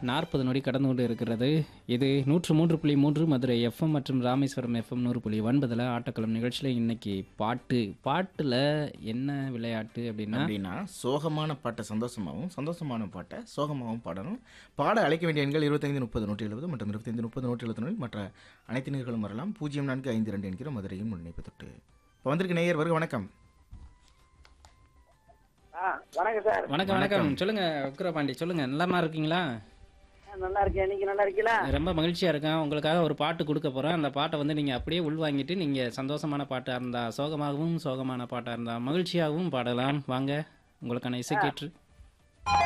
நாற்பது நொடி கடந்து கொண்டு இருக்கிறது இது நூற்று மூன்று புள்ளி மூன்று மதுரை எஃப்எம் மற்றும் ராமேஸ்வரம் எஃப்எம் நூறு புள்ளி ஒன்பதில் ஆட்டக்களம் நிகழ்ச்சியில் இன்னைக்கு பாட்டு பாட்டில் என்ன விளையாட்டு அப்படின்னா அப்படின்னா சோகமான பாட்டை சந்தோஷமாகவும் சந்தோஷமான பாட்டை சோகமாகவும் பாடணும் பாட அழைக்க வேண்டிய எண்கள் இருபத்தைந்து முப்பது நூற்றி எழுபது மற்றும் இருபத்தைந்து முப்பது நூற்றி எழுபத்தி மற்ற அனைத்து நேர்களும் வரலாம் பூஜ்ஜியம் நான்கு ஐந்து ரெண்டு என்கிற மதுரையின் முன்னிணைப்பு தொட்டு இப்போ வந்திருக்கு நேயர் வருக வணக்கம் ஆ வணக்கம் சார் வணக்கம் வணக்கம் சொல்லுங்க உக்ரபாண்டி சொல்லுங்க நலமா இருக்கீங்களா நல்லா இருக்கேன் நீங்க நல்லா இருக்கீங்களா ரொம்ப மகிழ்ச்சியா இருக்கேன் உங்களுக்காக ஒரு பாட்டு கொடுக்க போறேன் அந்த பாட்டை வந்து நீங்க அப்படியே உள்வாங்கிட்டு நீங்க சந்தோஷமான பாட்டா இருந்தா சோகமாகவும் சோகமான பாட்டா இருந்தா மகிழ்ச்சியாகவும் பாடலாம் வாங்க உங்களுக்கான இசை கேட்டு